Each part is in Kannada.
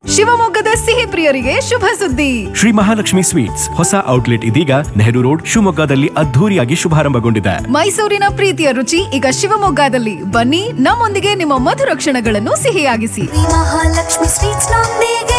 ಶಿವಮೊಗ್ಗದ ಸಿಹಿ ಪ್ರಿಯರಿಗೆ ಶುಭ ಸುದ್ದಿ ಶ್ರೀ ಮಹಾಲಕ್ಷ್ಮಿ ಸ್ವೀಟ್ಸ್ ಹೊಸ ಔಟ್ಲೆಟ್ ಇದೀಗ ನೆಹರು ರೋಡ್ ಶಿವಮೊಗ್ಗದಲ್ಲಿ ಅದ್ಧೂರಿಯಾಗಿ ಶುಭಾರಂಭಗೊಂಡಿದೆ ಮೈಸೂರಿನ ಪ್ರೀತಿಯ ರುಚಿ ಈಗ ಶಿವಮೊಗ್ಗದಲ್ಲಿ ಬನ್ನಿ ನಮ್ಮೊಂದಿಗೆ ನಿಮ್ಮ ಮಧುರ ಕ್ಷಣಗಳನ್ನು ಸಿಹಿಯಾಗಿಸಿ ಮಹಾಲಕ್ಷ್ಮಿ ಸ್ವೀಟ್ಸ್ ನೊಂದಿಗೆ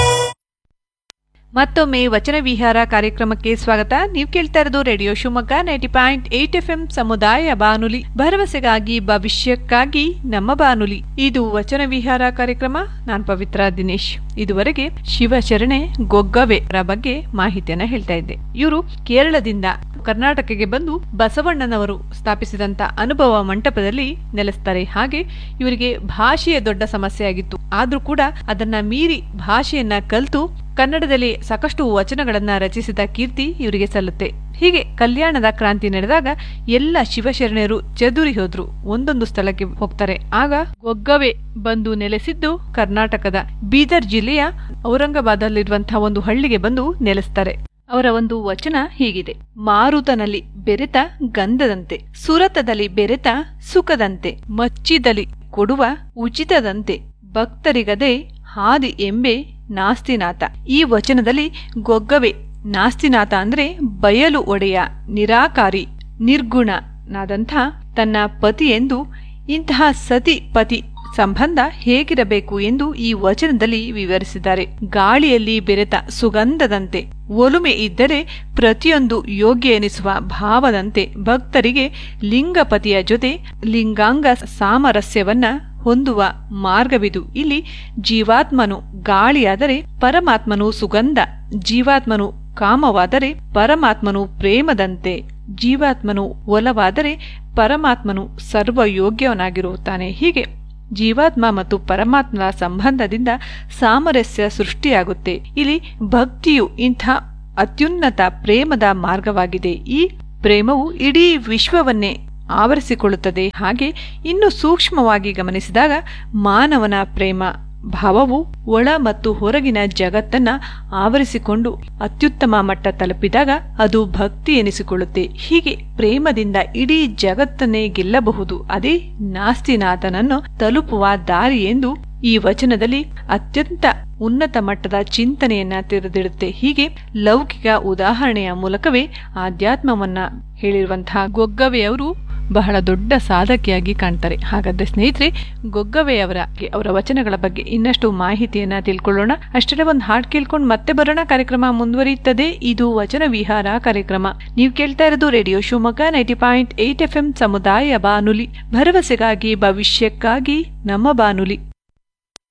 ಮತ್ತೊಮ್ಮೆ ವಚನ ವಿಹಾರ ಕಾರ್ಯಕ್ರಮಕ್ಕೆ ಸ್ವಾಗತ ನೀವು ಕೇಳ್ತಾ ಇರೋದು radio Shivamogga ninety point eight F M ಸಮುದಾಯ ಬಾನುಲಿ ಭರವಸೆಗಾಗಿ ಭವಿಷ್ಯಕ್ಕಾಗಿ ನಮ್ಮ ಬಾನುಲಿ ಇದು ವಚನ ವಿಹಾರ ಕಾರ್ಯಕ್ರಮ ನಾನ್ ಪವಿತ್ರ ದಿನೇಶ್ ಇದುವರೆಗೆ ಶಿವಚರಣೆ ಗೊಗ್ಗವೆ ಅವರ ಬಗ್ಗೆ ಮಾಹಿತಿಯನ್ನ ಹೇಳ್ತಾ ಇದ್ದೆ ಇವರು ಕೇರಳದಿಂದ ಕರ್ನಾಟಕಕ್ಕೆ ಬಂದು ಬಸವಣ್ಣನವರು ಸ್ಥಾಪಿಸಿದಂತ ಅನುಭವ ಮಂಟಪದಲ್ಲಿ ನೆಲೆಸ್ತಾರೆ ಹಾಗೆ ಇವರಿಗೆ ಭಾಷೆಯ ದೊಡ್ಡ ಸಮಸ್ಯೆ ಆಗಿತ್ತು ಆದ್ರೂ ಕೂಡ ಅದನ್ನ ಮೀರಿ ಭಾಷೆಯನ್ನ ಕಲಿತು ಕನ್ನಡದಲ್ಲಿ ಸಾಕಷ್ಟು ವಚನಗಳನ್ನ ರಚಿಸಿದ ಕೀರ್ತಿ ಇವರಿಗೆ ಸಲ್ಲುತ್ತೆ ಹೀಗೆ ಕಲ್ಯಾಣದ ಕ್ರಾಂತಿ ನಡೆದಾಗ ಎಲ್ಲ ಶಿವಶರಣರು ಚದುರಿ ಹೋದ್ರು ಒಂದೊಂದು ಸ್ಥಳಕ್ಕೆ ಹೋಗ್ತಾರೆ ಆಗ ಗೊಗ್ಗವೆ ಬಂದು ನೆಲೆಸಿದ್ದು ಕರ್ನಾಟಕದ ಬೀದರ್ ಜಿಲ್ಲೆಯ ಔರಂಗಾಬಾದಲ್ಲಿರುವಂತಹ ಒಂದು ಹಳ್ಳಿಗೆ ಬಂದು ನೆಲೆಸ್ತಾರೆ ಅವರ ಒಂದು ವಚನ ಹೀಗಿದೆ ಮಾರುತನಲ್ಲಿ ಬೆರೆತ ಗಂಧದಂತೆ ಸುರತದಲ್ಲಿ ಬೆರೆತ ಸುಖದಂತೆ ಮಚ್ಚಿದಲ್ಲಿ ಕೊಡುವ ಉಚಿತದಂತೆ ಭಕ್ತರಿಗದೆ ಹಾದಿ ಎಂಬೆ ನಾಸ್ತಿನಾಥ ಈ ವಚನದಲ್ಲಿ ಗೊಗ್ಗವೆ ನಾಸ್ತಿನಾಥ ಅಂದ್ರೆ ಬಯಲು ಒಡೆಯ ನಿರಾಕಾರಿ ನಿರ್ಗುಣನಾದಂಥ ತನ್ನ ಪತಿಯೆಂದು ಇಂತಹ ಸತಿ ಪತಿ ಸಂಬಂಧ ಹೇಗಿರಬೇಕು ಎಂದು ಈ ವಚನದಲ್ಲಿ ವಿವರಿಸಿದ್ದಾರೆ ಗಾಳಿಯಲ್ಲಿ ಬೆರೆತ ಸುಗಂಧದಂತೆ ಒಲುಮೆ ಇದ್ದರೆ ಪ್ರತಿಯೊಂದು ಯೋಗ್ಯ ಎನಿಸುವ ಭಾವದಂತೆ ಭಕ್ತರಿಗೆ ಲಿಂಗಪತಿಯ ಜೊತೆ ಲಿಂಗಾಂಗ ಸಾಮರಸ್ಯವನ್ನ ಹೊಂದುವ ಮಾರ್ಗವಿದು ಇಲ್ಲಿ ಜೀವಾತ್ಮನು ಗಾಳಿಯಾದರೆ ಪರಮಾತ್ಮನು ಸುಗಂಧ ಜೀವಾತ್ಮನು ಕಾಮವಾದರೆ ಪರಮಾತ್ಮನು ಪ್ರೇಮದಂತೆ ಜೀವಾತ್ಮನು ಒಲವಾದರೆ ಪರಮಾತ್ಮನು ಸರ್ವಯೋಗ್ಯವನಾಗಿರುತ್ತಾನೆ ಹೀಗೆ ಜೀವಾತ್ಮ ಮತ್ತು ಪರಮಾತ್ಮನ ಸಂಬಂಧದಿಂದ ಸಾಮರಸ್ಯ ಸೃಷ್ಟಿಯಾಗುತ್ತೆ ಇಲ್ಲಿ ಭಕ್ತಿಯು ಇಂಥ ಅತ್ಯುನ್ನತ ಪ್ರೇಮದ ಮಾರ್ಗವಾಗಿದೆ ಈ ಪ್ರೇಮವು ಇಡೀ ವಿಶ್ವವನ್ನೇ ಆವರಿಸಿಕೊಳ್ಳುತ್ತದೆ ಹಾಗೆ ಇನ್ನು ಸೂಕ್ಷ್ಮವಾಗಿ ಗಮನಿಸಿದಾಗ ಮಾನವನ ಪ್ರೇಮ ಭಾವವು ಒಳ ಮತ್ತು ಹೊರಗಿನ ಜಗತ್ತನ್ನ ಆವರಿಸಿಕೊಂಡು ಅತ್ಯುತ್ತಮ ಮಟ್ಟ ತಲುಪಿದಾಗ ಅದು ಭಕ್ತಿ ಎನಿಸಿಕೊಳ್ಳುತ್ತೆ ಹೀಗೆ ಪ್ರೇಮದಿಂದ ಇಡೀ ಜಗತ್ತನ್ನೇ ಗೆಲ್ಲಬಹುದು ಅದೇ ನಾಸ್ತಿನಾಥನನ್ನು ತಲುಪುವ ದಾರಿ ಎಂದು ಈ ವಚನದಲ್ಲಿ ಅತ್ಯಂತ ಉನ್ನತ ಮಟ್ಟದ ಚಿಂತನೆಯನ್ನ ತೆರೆದಿಡುತ್ತೆ ಹೀಗೆ ಲೌಕಿಕ ಉದಾಹರಣೆಯ ಮೂಲಕವೇ ಆಧ್ಯಾತ್ಮವನ್ನ ಹೇಳಿರುವಂತಹ ಗೊಗ್ಗವೆಯವರು ಬಹಳ ದೊಡ್ಡ ಸಾಧಕಿಯಾಗಿ ಕಾಣ್ತಾರೆ ಹಾಗಾದ್ರೆ ಸ್ನೇಹಿತರೆ ಗೊಗ್ಗವೆಯವರ ಅವರ ವಚನಗಳ ಬಗ್ಗೆ ಇನ್ನಷ್ಟು ಮಾಹಿತಿಯನ್ನ ತಿಳ್ಕೊಳ್ಳೋಣ ಅಷ್ಟೇ ಒಂದು ಹಾಡ್ ಕೇಳ್ಕೊಂಡು ಮತ್ತೆ ಬರೋಣ ಕಾರ್ಯಕ್ರಮ ಮುಂದುವರಿಯುತ್ತದೆ ಇದು ವಚನ ವಿಹಾರ ಕಾರ್ಯಕ್ರಮ ನೀವು ಕೇಳ್ತಾ ಇರೋದು radio Shivamogga ninety point eight F M ಸಮುದಾಯ ಬಾನುಲಿ ಭರವಸೆಗಾಗಿ ಭವಿಷ್ಯಕ್ಕಾಗಿ ನಮ್ಮ ಬಾನುಲಿ